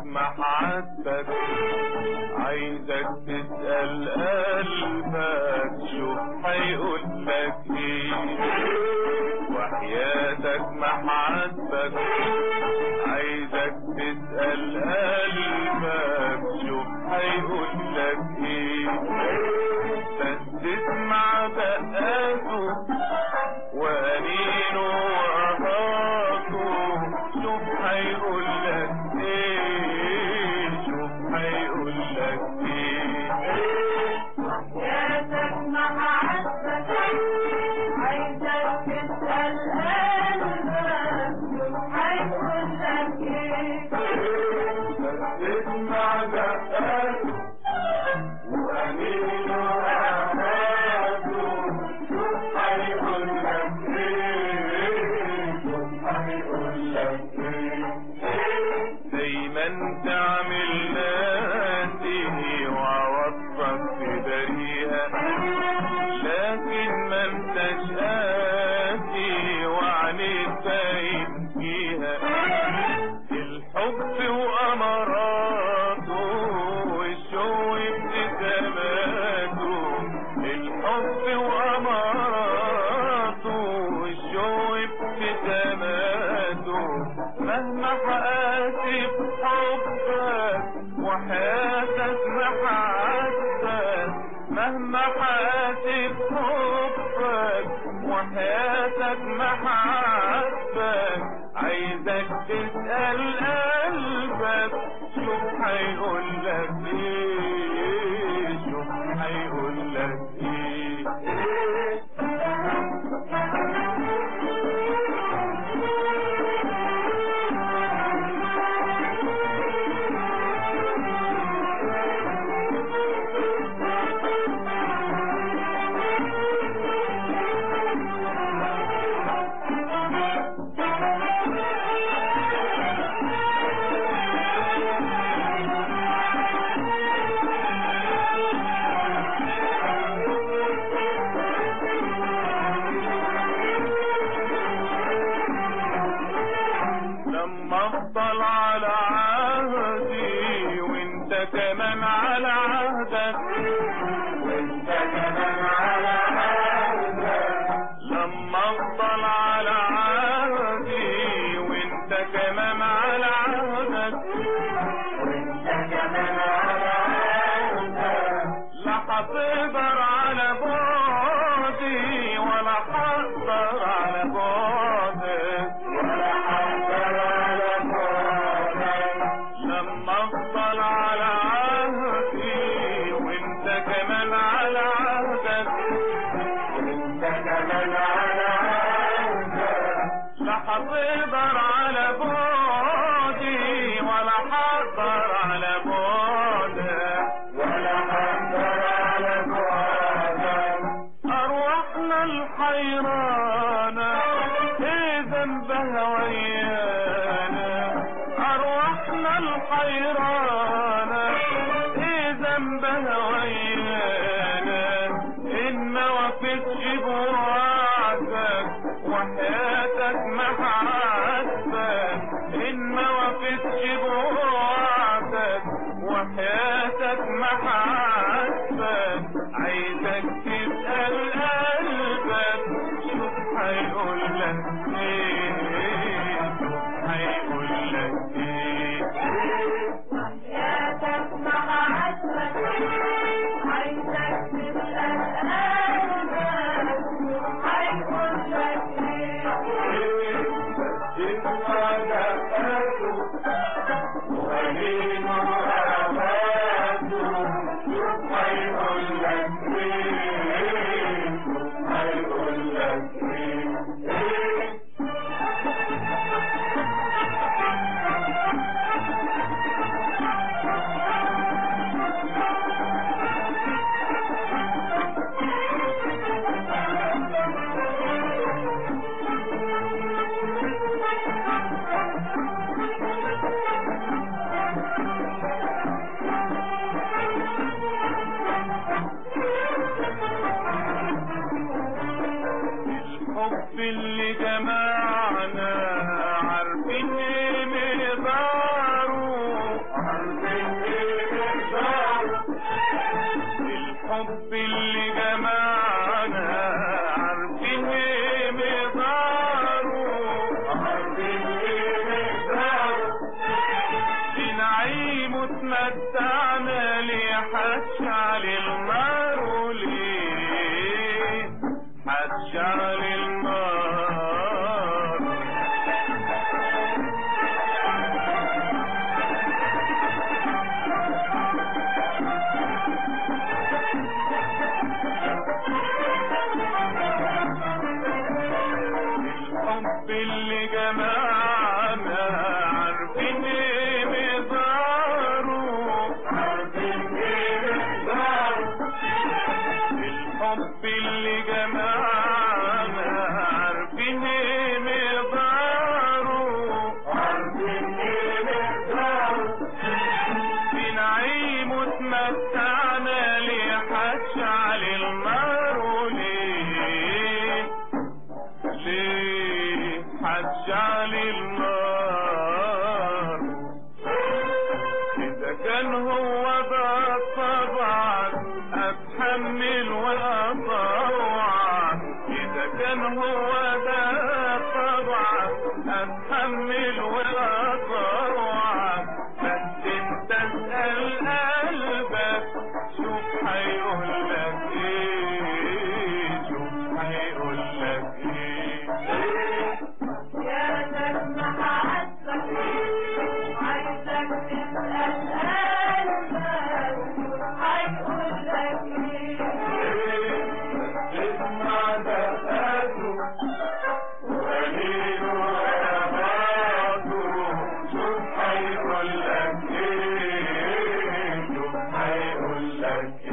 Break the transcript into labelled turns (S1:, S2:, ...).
S1: محبك عايزك تسأل قلبك شوف هيقولك ايه وحياتك محبك عايزك تسأل قلبك شوف هيقولك ايه بس تسمع دقاته وانينه وارهاقه شوف هيقولك ايه شوف هيقولك ايه
S2: حياتك محبتك عايزك تسأل قلبك هيقول لك ايه
S1: تسمع دقاته وأمينه وأماته شوف هيقولك إيه شوف هيقولك إيه دايما تعمل ناسي وعوضك تداريها لكن ما انتش قاسي وعليك باين فيها الحب وأمراته والشو ابتساماته الحب وأمراته والشو ابتساماته مهما حقاسي بحبك وحياتك محبك مهما حقاسي بحبك وحياتك محبك عايزك تسأل قلبك شوف هيقولك ايه شوف هيقولك ايه لما افضل على عهدي وانت كمان على عهدك وانت كمان على عهدك لما افضل على عهدي وانت كمان على عهدك وانت كمان على عهدك لا هتقدر على بعدي ولا هقدر على بعدك ولا هقدر على بعدك لما افضل على عهدي وانت كمان على عهدك وانت كمان على عهدك لا هتقدر على بعدي ولا هقدر على بعدك ولا هقدر على بعدك أرواحنا الحيرانة إيه ذنبها ويانا أرواحنا الحيرانة إيه ذنبها ويانا إن ما وفتش بوعدك وحياتك محاسبك إن ما وفتش بوعدك وحياتك محاسبك عايزك تسأل قلبك شوف هيقولك ايه شوف هيقولك ايه
S2: حياتك محبتك عايزك تسأل قلبك هيقول لك ايه
S1: اسمع دقاته وأمينه وأماته شوف هيقولك ايه شوف هيقولك ايه الحب اللي جمعنا عارفين ايه مقداره الحب اللي جمعنا عارفين ايه مقداره عارفين ايه مقداره في نعيم اتمتعنا ليه هتشعل النار ليه هتشعل النار الحب اللي جمعنا عارفين ايه مقداره عارفين ايه مقداره الحب اللي جمعنا عارفين ايه مقداره عارفين ايه مقداره في نعيم اتمتعنا ليه هتشعل النار ليه ليه هتشعل النار إذا كان هو ده طبعا أتحمل وأطوع إذا كان هو ده طبعا أتحمل وأطوع بس أنت اسأل قلبك شوف هيقول لك إيه شوف هيقول لك إيه
S2: يا نجم حاسك عايزك تسأل قلبك هيقول لك ايه
S1: اسمع دقاته وقليله ونباته شوف هيقول لك ايه شوف هيقول لك